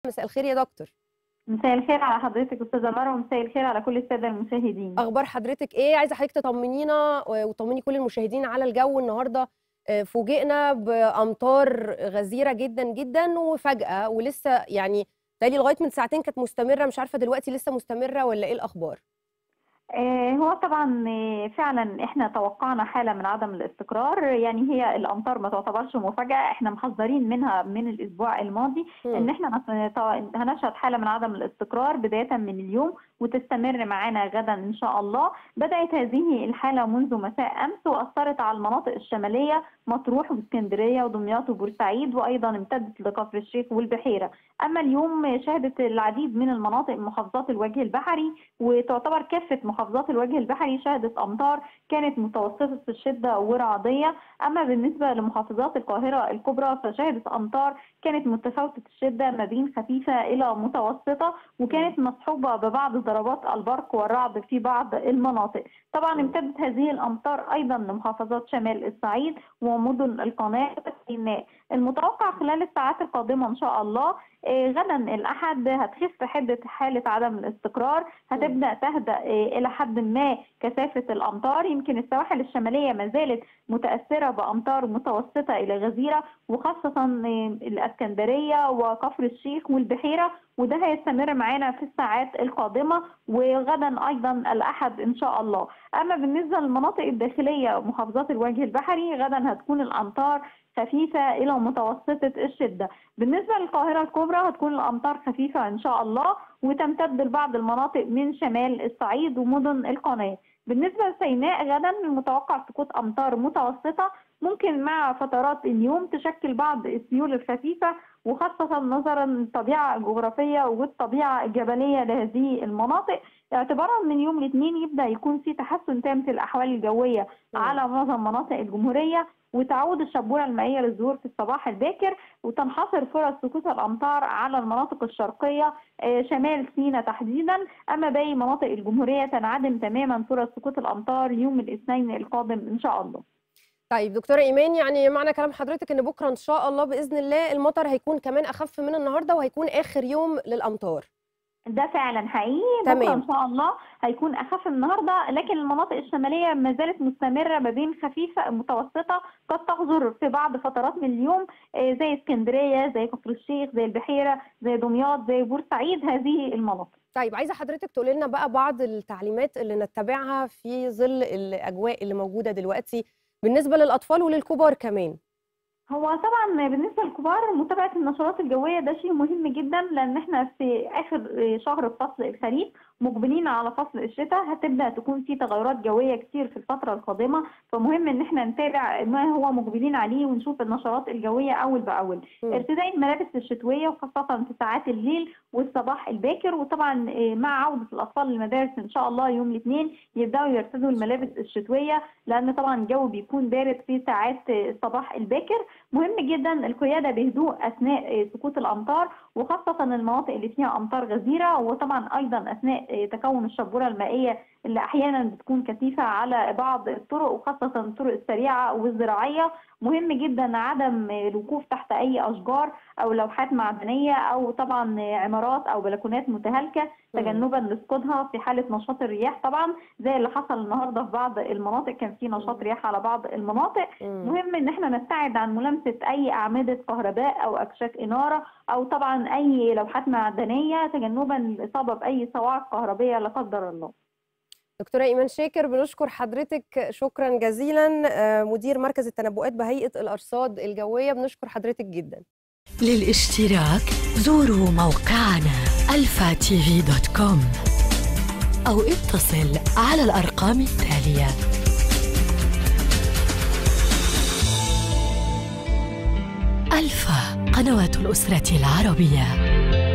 مساء الخير يا دكتور مساء الخير على حضرتك استاذه مروه ومساء الخير على كل الساده المشاهدين اخبار حضرتك ايه عايزه حضرتك تطمنينا وتطمني كل المشاهدين على الجو النهارده آه، فوجئنا بامطار غزيره جدا جدا وفجاه ولسه يعني تالي لغايه من ساعتين كانت مستمره مش عارفه دلوقتي لسه مستمره ولا ايه الاخبار آه، هو طبعا آه، فعلا احنا توقعنا حاله من عدم الاستقرار يعني هي الامطار ما تعتبرش مفاجاه احنا محذرين منها من الاسبوع الماضي ان مم. احنا نت- هنشهد حاله من عدم الاستقرار بدايه من اليوم وتستمر معانا غدا ان شاء الله بدات هذه الحاله منذ مساء امس واثرت على المناطق الشماليه مطروح واسكندريه ودمياط وبورسعيد وايضا امتدت لكفر الشيخ والبحيره اما اليوم شهدت العديد من المناطق من محافظات الوجه البحري وتعتبر كافه محافظات الوجه البحري شهدت امطار كانت متوسطه الشده ورعديه اما بالنسبه لمحافظات القاهره الكبرى فشهدت امطار كانت متفاوته الشده ما بين خفيفه الى متوسطه وكانت مصحوبه ببعض ضربات البرق والرعد في بعض المناطق طبعا امتدت هذه الامطار ايضا لمحافظات شمال الصعيد ومدن القناه والسيناء المتوقع خلال الساعات القادمه ان شاء الله آه، غدا الاحد هتخف حده حاله عدم الاستقرار هتبدا تهدأ آه، الى حد ما كثافه الامطار يمكن السواحل الشماليه ما زالت متاثره بامطار متوسطه الى غزيره وخاصه آه، الاسكندريه وكفر الشيخ والبحيره وده هيستمر معانا في الساعات القادمه وغدا ايضا الاحد ان شاء الله اما بالنسبه للمناطق الداخليه محافظات الوجه البحري غدا هتكون الامطار خفيفه الى متوسطه الشده بالنسبه للقاهره الكبرى هتكون الامطار خفيفه ان شاء الله وتمتد لبعض المناطق من شمال الصعيد ومدن القناه بالنسبه لسيناء غدا المتوقع سقوط امطار متوسطه ممكن مع فترات اليوم تشكل بعض السيول الخفيفه وخاصه نظرا للطبيعه الجغرافيه والطبيعه الجبليه لهذه المناطق اعتبارا من يوم الاثنين يبدا يكون في تحسن تام في الاحوال الجويه مم. على معظم مناطق الجمهوريه وتعود الشبوره المائيه للظهور في الصباح الباكر وتنحصر فرص سقوط الامطار على المناطق الشرقيه آه، شمال سيناء تحديدا اما باقي مناطق الجمهوريه تنعدم تماما فرص سقوط الامطار يوم الاثنين القادم ان شاء الله طيب دكتوره ايمان يعني معنى كلام حضرتك ان بكره ان شاء الله باذن الله المطر هيكون كمان اخف من النهارده وهيكون اخر يوم للامطار ده فعلا حقيقي تمام. بكره ان شاء الله هيكون اخف النهارده لكن المناطق الشماليه ما زالت مستمره ما بين خفيفه متوسطه قد تغزر في بعض فترات من اليوم آه، زي اسكندريه زي كفر الشيخ زي البحيره زي دمياط زي بورسعيد هذه المناطق طيب عايزه حضرتك تقول لنا بقى بعض التعليمات اللي نتبعها في ظل الاجواء اللي موجوده دلوقتي بالنسبه للاطفال وللكبار كمان هو طبعا بالنسبه للكبار متابعه النشرات الجويه ده شيء مهم جدا لان احنا في اخر شهر في فصل الخريف مقبلين على فصل الشتاء هتبدا تكون في تغيرات جويه كتير في الفتره القادمه فمهم ان احنا نتابع ما هو مقبلين عليه ونشوف النشرات الجويه اول باول مم. ارتداء الملابس الشتويه وخاصه في ساعات الليل والصباح الباكر وطبعا آه، مع عوده الاطفال للمدارس ان شاء الله يوم الاثنين يبداوا يرتدوا الملابس الشتويه لان طبعا الجو بيكون بارد في ساعات آه، الصباح الباكر مهم جدا القياده بهدوء اثناء آه، سقوط الامطار وخاصه المناطق اللي فيها امطار غزيره وطبعا ايضا اثناء آه، تكون الشبوره المائيه اللي احيانا بتكون كثيفه على بعض الطرق وخاصه الطرق السريعه والزراعيه مهم جدا عدم الوقوف تحت اي اشجار او لوحات معدنيه او طبعا عمارات او بلكونات متهالكه مم. تجنبا لسقوطها في حاله نشاط الرياح طبعا زي اللي حصل النهارده في بعض المناطق كان في نشاط مم. رياح على بعض المناطق مم. مهم ان احنا نبتعد عن ملامسه اي اعمده كهرباء او اكشاك اناره او طبعا اي لوحات معدنيه تجنبا للاصابه باي صواعق كهربيه لا قدر الله دكتورة إيمان شاكر بنشكر حضرتك شكرا جزيلا آه، مدير مركز التنبؤات بهيئة الأرصاد الجوية بنشكر حضرتك جدا للاشتراك زوروا موقعنا الفا تي في دوت كوم أو اتصل على الأرقام التالية ألفا قنوات الأسرة العربية